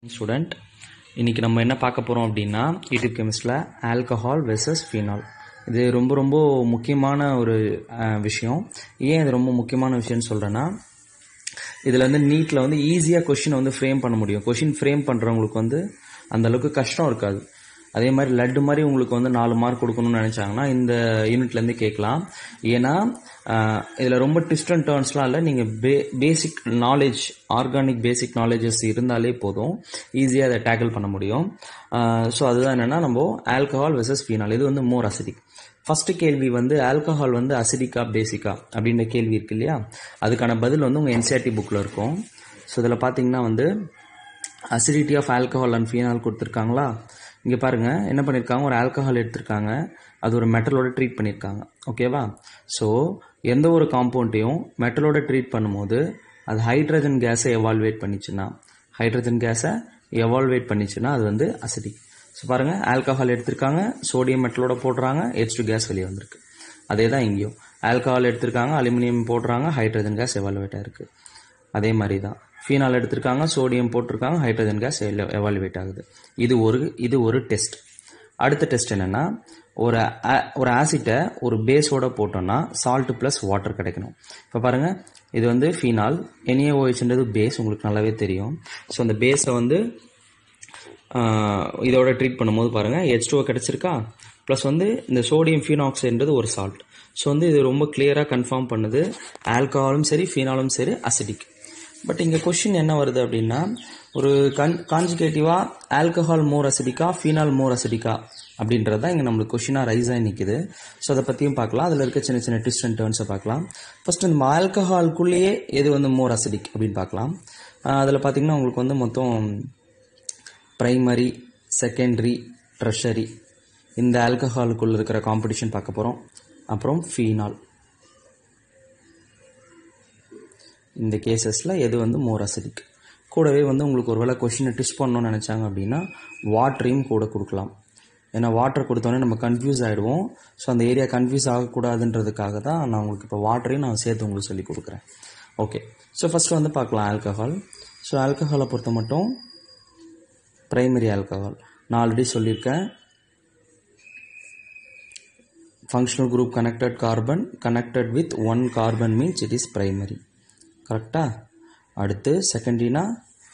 student இன்னைக்கு நம்ம என்ன பார்க்க போகிறோம் அப்படின்னா யூடியூப் கெமிஸ்டில் ஆல்கஹால் வெர்சஸ் ஃபீனால் இது ரொம்ப ரொம்ப முக்கியமான ஒரு அஹ், விஷயம் ஏன் இது ரொம்ப முக்கியமான விஷயம்னு சொல்கிறேன்னா இதில் வந்து நீட்டில் வந்து ஈஸியாக கொஷினை வந்து ஃப்ரேம் பண்ண முடியும் கொஷின் ஃப்ரேம் பண்ணுறவங்களுக்கு வந்து அந்த அளவுக்கு கஷ்டம் இருக்காது அதே மாதிரி லட்டு மாதிரி உங்களுக்கு வந்து நாலு மார்க் கொடுக்கணும்னு நினச்சாங்கன்னா இந்த யூனிட்லேருந்து கேட்கலாம் ஏன்னா இதில் ரொம்ப ட்விஸ்ட் அண்ட் டேர்ன்ஸ்லாம் இல்லை நீங்கள் பே basic knowledge organic basic knowledges இருந்தாலே போதும் ஈஸியாக அதை டேக்கிள் பண்ண முடியும் ஸோ அதுதான் என்னென்னா நம்ம ஆல்கஹால் வெர்சஸ் ஃபீனால் இது வந்து மோர் அசிடிக் ஃபர்ஸ்ட் கேள்வி வந்து ஆல்கஹால் வந்து அசிடிக்கா பேசிக்கா அப்படின்ற கேள்வி இருக்கு இல்லையா அதுக்கான பதில் வந்து உங்கள் என்சிஆர்டி புக்கில் இருக்கும் ஸோ இதில் பார்த்தீங்கன்னா வந்து acidity of alcohol and phenol கொடுத்துருக்காங்களா இங்கே பாருங்கள் என்ன பண்ணியிருக்காங்க ஒரு ஆல்கஹால் எடுத்திருக்காங்க அது ஒரு மெட்டலோட ட்ரீட் பண்ணியிருக்காங்க ஓகேவா ஸோ எந்த ஒரு காம்பவுண்ட்டையும் மெட்டலோட ட்ரீட் பண்ணும்போது அது ஹைட்ரஜன் கேஸை எவால்வேட் பண்ணிச்சுன்னா ஹைட்ரஜன் கேஸை எவால்வேட் பண்ணிச்சுன்னா அது வந்து அசிடிக் ஸோ பாருங்கள் ஆல்கஹால் எடுத்திருக்காங்க சோடியம் மெட்டலோட போடுறாங்க ஹெச் டூ கேஸ் வெளியே வந்திருக்கு அதே தான் இங்கேயும் ஆல்கஹால் எடுத்திருக்காங்க அலுமினியம் போடுறாங்க ஹைட்ரஜன் கேஸ் எவால்வேட் ஆயிருக்கு அதே மாதிரி தான் ஃபீனால் எடுத்திருக்காங்க சோடியம் போட்டிருக்காங்க ஹைட்ரஜன் கேஸ் எவாலுவேட் ஆகுது இது ஒரு இது ஒரு டெஸ்ட் அடுத்த டெஸ்ட் என்னன்னா ஒரு a- ஒரு ஆசிட்டை ஒரு பேஸோட போட்டோம்னா சால்ட் ப்ளஸ் வாட்டர் கிடைக்கணும் இப்போ பாருங்க இது வந்து ஃபீனால் என்ஏஓஹெச்ன்றது பேஸ் உங்களுக்கு நல்லாவே தெரியும் ஸோ அந்த பேஸை வந்து ஆஹ், இதோட ட்ரீட் பண்ணும்போது பாருங்கள் ஹெச் டூ கிடச்சிருக்கா ப்ளஸ் வந்து இந்த சோடியம் ஃபீனாக்சைடுன்றது ஒரு சால்ட் ஸோ வந்து இது ரொம்ப கிளியராக கன்ஃபார்ம் பண்ணுது ஆல்கஹாலும் சரி ஃபீனாலும் சரி அசிடிக் பட் இங்கே கொஷின் என்ன வருது அப்படின்னா ஒரு கன் கான்ஜிகேட்டிவாக ஆல்கஹால் மோர் அசிடிக்கா ஃபீனால் மோர் அசிடிக்கா அப்படின்றது தான் இங்கே நம்மளுக்கு கொஷினாக ரைஸ் ஆகி நிற்குது ஸோ அதை பற்றியும் பார்க்கலாம் அதில் இருக்க சின்ன சின்ன ட்விஸ்ட் அண்ட் டேர்ன்ஸை பார்க்கலாம் ஃபர்ஸ்ட் நம்ம ஆல்கஹால்குள்ளேயே எது வந்து மோர் அசிடிக் அப்படின்னு பார்க்கலாம் அதில் பார்த்தீங்கன்னா உங்களுக்கு வந்து மொத்தம் பிரைமரி செகண்டரி ட்ரெஷரி இந்த ஆல்கஹாலுக்குள்ள இருக்கிற காம்படிஷன் பார்க்க போகிறோம் அப்புறம் ஃபீனால் இந்த கேசஸில் எது வந்து மோர் அசிடிக் கூடவே வந்து உங்களுக்கு ஒருவேளை கொஷினை டிஸ்ட் பண்ணணும்னு நினச்சாங்க அப்படின்னா வாட்டரையும் கூட கொடுக்கலாம் ஏன்னா வாட்டர் கொடுத்தோன்னே நம்ம கன்ஃபியூஸ் ஆகிடுவோம் ஸோ அந்த ஏரியா கன்ஃபியூஸ் ஆகக்கூடாதுன்றதுக்காக தான் நான் உங்களுக்கு இப்போ வாட்டரையும் நான் சேர்த்து உங்களுக்கு சொல்லி கொடுக்குறேன் ஓகே ஸோ ஃபஸ்ட்டு வந்து பார்க்கலாம் ஆல்கஹால் ஸோ ஆல்கஹாலை பொறுத்த மட்டும் பிரைமரி ஆல்கஹால் நான் ஆல்ரெடி சொல்லியிருக்கேன் functional group connected carbon connected with one carbon means it is primary கரெக்டா அடுத்து செகண்டரினா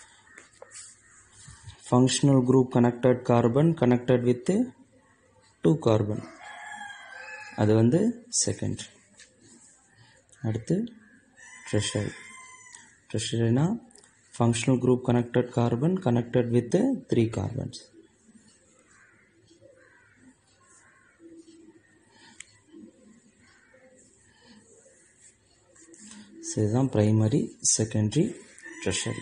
functional group connected carbon connected with two carbon அது வந்து secondary அடுத்து tertiary tertiaryனா functional group connected carbon connected with three carbons so இதுதான் primary secondary tertiary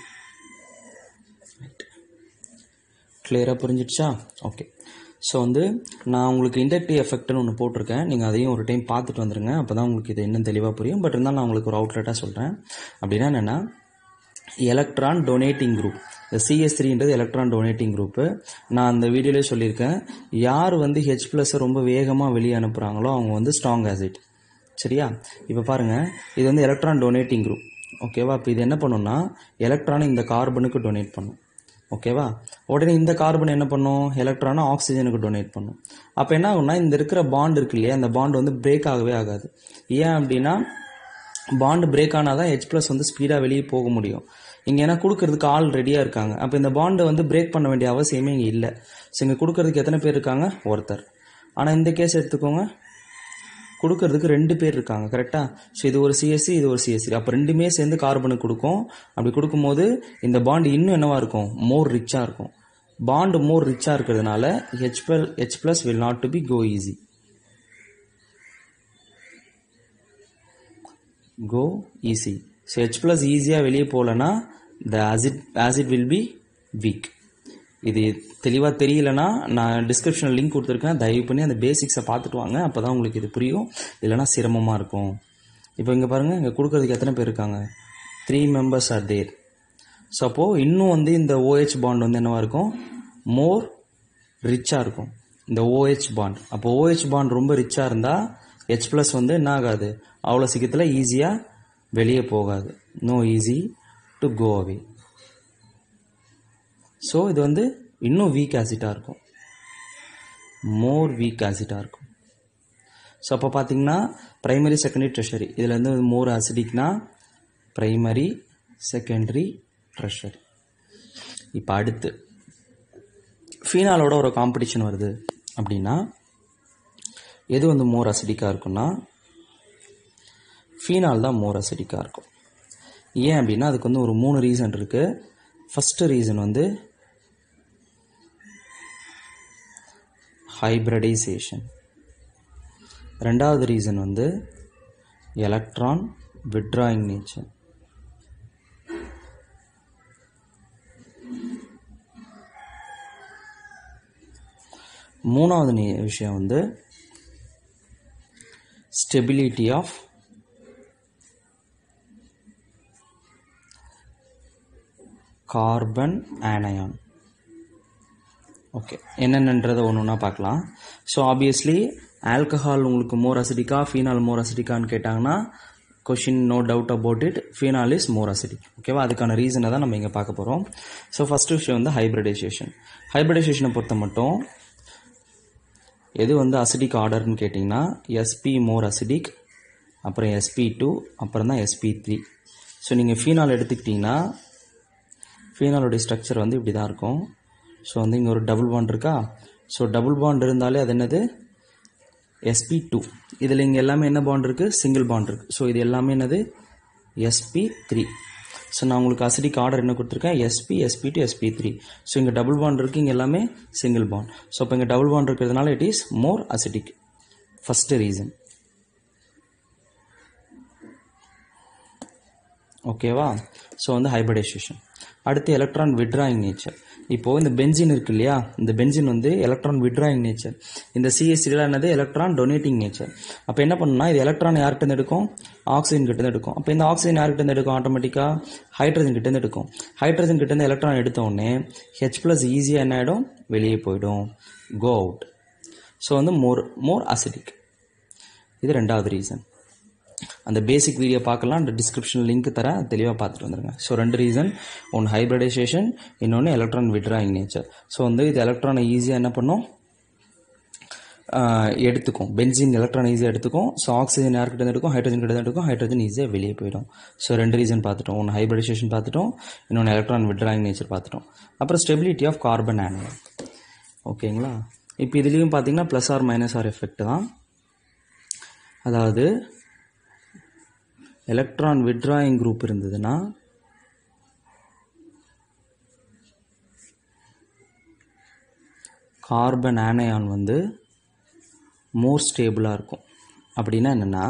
கிளியராக புரிஞ்சிடுச்சா okay so வந்து நான் உங்களுக்கு இண்டக்டிவ் எஃபெக்ட்னு ஒன்று போட்டிருக்கேன் நீங்கள் அதையும் ஒரு டைம் பார்த்துட்டு வந்துருங்க அப்போ தான் உங்களுக்கு இது இன்னும் தெளிவாக புரியும் பட் இருந்தாலும் நான் உங்களுக்கு ஒரு அவுட்லெட்டாக சொல்கிறேன் அப்படின்னா என்னென்னா எலக்ட்ரான் டொனேட்டிங் குரூப் இந்த சிஎஸ் த்ரீன்றது எலக்ட்ரான் டொனேட்டிங் குரூப்பு நான் அந்த வீடியோலேயே சொல்லியிருக்கேன் யார் வந்து ஹெச் ப்ளஸை ரொம்ப வேகமாக வெளியே அனுப்புகிறாங்களோ அவங்க வந்து ஸ்ட்ராங் ஆசிட் சரியா இப்போ பாருங்கள் இது வந்து எலக்ட்ரான் டொனேட்டிங் குரூப் ஓகேவா இப்போ இது என்ன பண்ணும்னா எலக்ட்ரானை இந்த கார்பனுக்கு டொனேட் பண்ணும் ஓகேவா உடனே இந்த கார்பன் என்ன பண்ணும் எலக்ட்ரானை ஆக்சிஜனுக்கு டொனேட் பண்ணும் அப்போ என்ன ஆகும்னா இந்த இருக்கிற பாண்ட் இருக்கு இல்லையா அந்த பாண்ட் வந்து பிரேக் ஆகவே ஆகாது ஏன் அப்படின்னா பாண்ட் பிரேக் ஆனால் தான் ஹெச் ப்ளஸ் வந்து ஸ்பீடாக வெளியே போக முடியும் இங்கே ஏன்னா கொடுக்கறதுக்கு ஆள் ரெடியாக இருக்காங்க அப்போ இந்த பாண்டை வந்து பிரேக் பண்ண வேண்டிய அவசியமே இங்கே இல்லை ஸோ இங்கே கொடுக்கறதுக்கு எத்தனை பேர் இருக்காங்க ஒருத்தர் ஆனால் இந்த கேஸ் எடுத்துக்கோங்க கொடுக்கறதுக்கு ரெண்டு பேர் இருக்காங்க கரெக்டாக ஸோ இது ஒரு சிஎஸ்சி இது ஒரு சிஎஸ்சி அப்போ ரெண்டுமே சேர்ந்து கார்பனுக்கு கொடுக்கும் அப்படி கொடுக்கும்போது இந்த பாண்ட் இன்னும் என்னவா இருக்கும் மோர் ரிச்சாக இருக்கும் பாண்ட் மோர் ரிச்சாக இருக்கிறதுனால H plus H plus will not to be go easy go easy so H plus ஈஸியாக வெளியே போகலன்னா the acid acid will be weak இது தெளிவாக தெரியலனா நான் டிஸ்கிரிப்ஷனில் லிங்க் கொடுத்துருக்கேன் தயவு பண்ணி அந்த பேசிக்ஸை பார்த்துட்டு வாங்க அப்போ தான் உங்களுக்கு இது புரியும் இல்லைனா சிரமமாக இருக்கும் இப்போ இங்கே பாருங்கள் இங்கே கொடுக்கறதுக்கு எத்தனை பேர் இருக்காங்க three members are there so அப்போது இன்னும் வந்து இந்த ஓஹெச் பாண்ட் வந்து என்னவா இருக்கும் மோர் ரிச்சாக இருக்கும் இந்த ஓஹெச் பாண்ட் அப்போ ஓஹெச் பாண்ட் ரொம்ப ரிச்சாக இருந்தால் ஹெச் ப்ளஸ் வந்து என்ன ஆகாது அவ்வளோ சீக்கிரத்தில் ஈஸியாக வெளியே போகாது no easy to go away so இது வந்து இன்னும் வீக் ஆசிட்டாக இருக்கும் மோர் வீக் ஆசிட்டாக இருக்கும் ஸோ அப்போ பார்த்தீங்கன்னா ப்ரைமரி செகண்டரி ட்ரெஷரி இதில் வந்து மோர் ஆசிடிக்னா ப்ரைமரி செகண்டரி ட்ரெஷரி இப்போ அடுத்து ஃபீனாலோட ஒரு காம்படிஷன் வருது அப்படின்னா எது வந்து மோர் அசிடிக்காக இருக்குன்னா ஃபீனால் தான் மோர் அசிடிக்காக இருக்கும் ஏன் அப்படின்னா அதுக்கு வந்து ஒரு மூணு ரீசன் இருக்குது ஃபஸ்ட்டு ரீசன் வந்து ஹைப்ரடைசேஷன் ரெண்டாவது ரீசன் வந்து எலக்ட்ரான் விட்ராயிங் நேச்சர் மூணாவது நே- விஷயம் வந்து stability of carbon anion okay என்னென்னன்றதை ஒன்று ஒன்றா பார்க்கலாம் ஸோ ஆப்வியஸ்லி ஆல்கஹால் உங்களுக்கு மோர் அசிடிக்கா ஃபீனால் மோர் அசிடிக்கான்னு கேட்டாங்கன்னா question no doubt about it phenol is more acidic ஓகேவா அதுக்கான ரீசனை தான் நம்ம இங்கே பார்க்க போகிறோம் ஸோ ஃபஸ்ட்டு விஷயம் வந்து ஹைப்ரிடைசேஷன் ஹைப்ரிடைசேஷனை பொறுத்த மட்டும் எது வந்து அசிடிக் ஆர்டர்னு கேட்டிங்கன்னா எஸ்பி மோர் அசிடிக் அப்புறம் எஸ்பி டூ அப்புறம் தான் எஸ்பி த்ரீ ஸோ நீங்கள் ஃபீனால் எடுத்துக்கிட்டிங்கன்னா ஃபீனாலோடைய ஸ்ட்ரக்சர் வந்து இப்படி தான் இருக்கும் ஸோ வந்து இங்கே ஒரு டபுள் பாண்ட் இருக்கா ஸோ டபுள் பாண்ட் இருந்தாலே அது என்னது எஸ்பி டூ இதில் இங்கே எல்லாமே என்ன பாண்ட் இருக்குது சிங்கிள் பாண்ட் இருக்குது ஸோ இது எல்லாமே என்னது எஸ்பி த்ரீ ஸோ நான் உங்களுக்கு அசிடிக் ஆர்டர் என்ன கொடுத்துருக்கேன் sp sp two sp three so இங்கே டபுள் பாண்ட் இருக்குது இங்கே எல்லாமே சிங்கிள் பாண்ட் ஸோ இப்போ இங்கே டபுள் பாண்ட் இருக்கிறதுனால it is more acidic first reason ஓகேவா ஸோ வந்து ஹைபிரிடைசேஷன் அடுத்து எலக்ட்ரான் விட்ராயிங் நேச்சர் இப்போது இந்த பென்சின் இருக்கு இல்லையா இந்த பென்சின் வந்து எலக்ட்ரான் விட்ராயிங் நேச்சர் இந்த சிஎஸ்சிலாம் என்னது எலக்ட்ரான் டொனேட்டிங் நேச்சர் அப்போ என்ன பண்ணணும்னா இது எலக்ட்ரான் யார்கிட்ட எடுக்கும் ஆக்சிஜன் கிட்ட இருந்து எடுக்கும் அப்போ இந்த ஆக்சிஜன் யார்கிட்ட இருந்து எடுக்கும் ஆட்டோமேட்டிக்காக ஹைட்ரஜன் கிட்ட இருந்து எடுக்கும் ஹைட்ரஜன் கிட்ட இருந்து எலக்ட்ரான் எடுத்த உடனே ஹெச் ப்ளஸ் ஈஸியாக என்ன ஆகிடும் வெளியே போயிடும் கோ அவுட் ஸோ வந்து மோர் மோர் அசிடிக் இது ரெண்டாவது ரீசன் அந்த பேசிக் வீடியோ பார்க்கலாம் அந்த டிஸ்கிரிப்ஷன் லிங்க் தரேன் தெளிவாக பார்த்துட்டு வந்துருங்க ஸோ ரெண்டு ரீசன் ஒன்று ஹைப்ரிடைசேஷன் இன்னொன்று எலக்ட்ரான் விட்ராயிங் நேச்சர் ஸோ வந்து இது எலக்ட்ரானை ஈஸியாக என்ன பண்ணும் ஆஹ் எடுத்துக்கும் பென்சின் எலக்ட்ரான் ஈஸியாக எடுத்துக்கும் ஸோ ஆக்சிஜன் யார்கிட்ட இருந்து எடுக்கும் ஹைட்ரஜன் கிட்ட இருந்து எடுக்கும் ஹைட்ரஜன் ஈஸியாக வெளியே போயிடும் ஸோ ரெண்டு ரீசன் பார்த்துட்டோம் ஒன்று ஹைப்ரிடைசேஷன் பார்த்துட்டோம் இன்னொன்று எலக்ட்ரான் விட்ராயிங் நேச்சர் பார்த்துட்டோம் அப்புறம் ஸ்டெபிலிட்டி ஆஃப் கார்பன் ஆனியன் ஓகேங்களா இப்போ இதுலேயும் பார்த்தீங்கன்னா plus R minus R effect தான் அதாவது எலக்ட்ரான் விட்ராயிங் குரூப் இருந்ததுன்னா கார்பன் ஆனயான் வந்து மோர் ஸ்டேபிளாக இருக்கும் அப்படின்னா என்னென்னா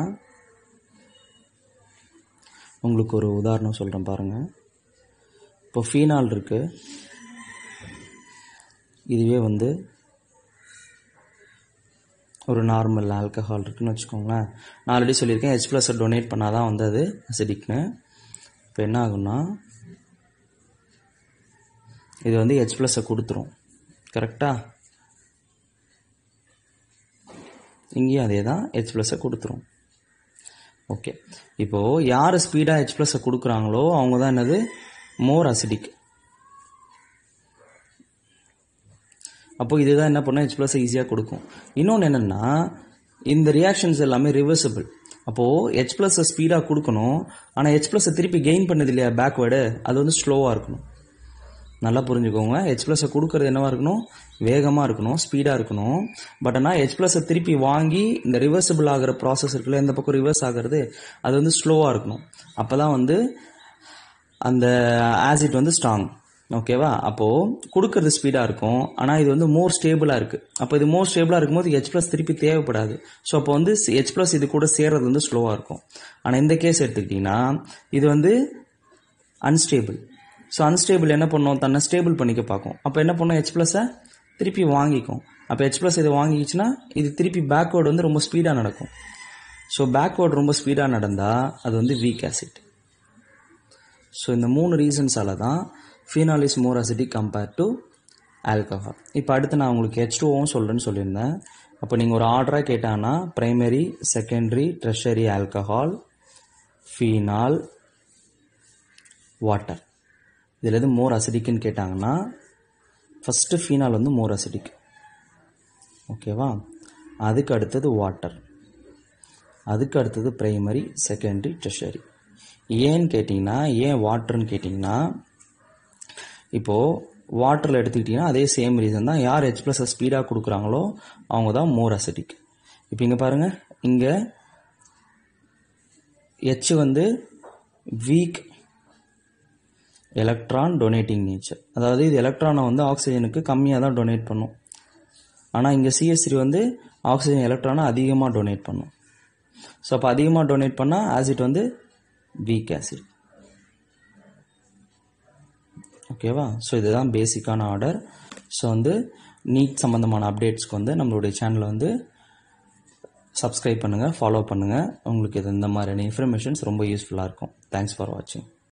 உங்களுக்கு ஒரு உதாரணம் சொல்கிறேன் பாருங்கள் இப்போ ஃபீனால் இருக்குது இதுவே வந்து ஒரு நார்மல் ஆல்கஹால் இருக்குன்னு வச்சுக்கோங்களேன் நான் ஆல்ரெடி சொல்லியிருக்கேன் ஹெச் ப்ளஸை டொனேட் பண்ணால் தான் வந்து அது அசிடிக்னு இப்போ என்ன ஆகும்னா இது வந்து ஹெச் ப்ளஸை கொடுத்துரும் கரெக்டாக இங்கேயும் அதே தான் ஹெச் ப்ளஸை கொடுத்துரும் ஓகே இப்போது யார் ஸ்பீடாக ஹெச் ப்ளஸை கொடுக்குறாங்களோ அவங்க தான் என்னது மோர் அசிடிக் அப்போ இதுதான் என்ன பண்ணும் ஹெச் ப்ளஸ் ஈஸியாக கொடுக்கும் இன்னொன்று என்னென்னா இந்த ரியாக்ஷன்ஸ் எல்லாமே ரிவர்சபிள் அப்போது ஹெச் ப்ளஸை ஸ்பீடாக கொடுக்கணும் ஆனால் ஹெச் ப்ளஸை திருப்பி கெயின் பண்ணது இல்லையா பேக்வேர்டு அது வந்து ஸ்லோவாக இருக்கணும் நல்லா புரிஞ்சுக்கோங்க ஹெச் ப்ளஸை கொடுக்கறது என்னவா இருக்கணும் வேகமாக இருக்கணும் ஸ்பீடாக இருக்கணும் பட் ஆனால் ஹெச் ப்ளஸை திருப்பி வாங்கி இந்த ரிவர்சபிள் ஆகிற ப்ராசஸ் இருக்குல்ல இந்த பக்கம் ரிவர்ஸ் ஆகிறது அது வந்து ஸ்லோவாக இருக்கணும் அப்போ தான் வந்து அந்த ஆசிட் வந்து ஸ்ட்ராங் ஓகேவா அப்போது கொடுக்கறது ஸ்பீடாக இருக்கும் ஆனால் இது வந்து மோர் ஸ்டேபிளாக இருக்குது அப்போ இது மோர் ஸ்டேபிளாக இருக்கும்போது ஹெச் ப்ளஸ் திருப்பி தேவைப்படாது ஸோ அப்போ வந்து ஹெச் ப்ளஸ் இது கூட சேர்றது வந்து ஸ்லோவாக இருக்கும் ஆனால் இந்த கேஸ் எடுத்துக்கிட்டிங்கன்னா இது வந்து அன்ஸ்டேபிள் ஸோ அன்ஸ்டேபிள் என்ன பண்ணும் தன்னை ஸ்டேபிள் பண்ணிக்க பார்க்கும் அப்போ என்ன பண்ணும் ஹெச் ப்ளஸை திருப்பி வாங்கிக்கும் அப்போ ஹெச் ப்ளஸ் இது வாங்கிக்கிச்சுன்னா இது திருப்பி பேக்வேர்டு வந்து ரொம்ப ஸ்பீடாக நடக்கும் ஸோ பேக்வேர்டு ரொம்ப ஸ்பீடாக நடந்தால் அது வந்து வீக் ஆசிட் ஸோ இந்த மூணு ரீசன்ஸால தான் phenol is more acidic compared to alcohol இப்போ அடுத்து நான் உங்களுக்கு ஹெச் டூவும் சொல்கிறேன்னு சொல்லியிருந்தேன் அப்போ நீங்கள் ஒரு ஆர்டராக கேட்டாங்கன்னா primary secondary tertiary alcohol phenol water இதில் எது மோர் அசிடிக்குன்னு கேட்டாங்கன்னா ஃபஸ்ட்டு ஃபீனால் வந்து மோர் அசிடிக் ஓகேவா அதுக்கு அடுத்தது வாட்டர் அதுக்கு அடுத்தது ப்ரைமரி செகண்டரி டெஷரி ஏன்னு கேட்டிங்கன்னா ஏன் வாட்டர்னு கேட்டிங்கன்னா இப்போது வாட்டரில் எடுத்துக்கிட்டிங்கன்னா அதே சேம் ரீசன் தான் யார் ஹெச் ப்ளஸ் ஸ்பீடாக கொடுக்குறாங்களோ அவங்க தான் மோர் அசிடிக் இப்போ இங்கே பாருங்கள் இங்கே ஹெச் வந்து வீக் எலக்ட்ரான் டொனேட்டிங் நேச்சர் அதாவது இது எலக்ட்ரானை வந்து ஆக்சிஜனுக்கு கம்மியாக தான் டொனேட் பண்ணும் ஆனால் இங்கே சிஎஸ்சி வந்து ஆக்சிஜன் எலக்ட்ரானை அதிகமாக டொனேட் பண்ணும் ஸோ அப்போ அதிகமாக டொனேட் பண்ணால் ஆசிட் வந்து வீக் ஆசிட் ஓகேவா ஸோ இதுதான் பேசிக்கான ஆர்டர் ஸோ வந்து நீட் சம்மந்தமான அப்டேட்ஸ்க்கு வந்து நம்மளுடைய சேனலை வந்து சப்ஸ்கிரைப் பண்ணுங்கள் ஃபாலோ பண்ணுங்கள் உங்களுக்கு இது இந்த மாதிரியான இன்ஃபர்மேஷன்ஸ் ரொம்ப யூஸ்ஃபுல்லாக இருக்கும் தேங்க்ஸ் ஃபார் வாட்சிங்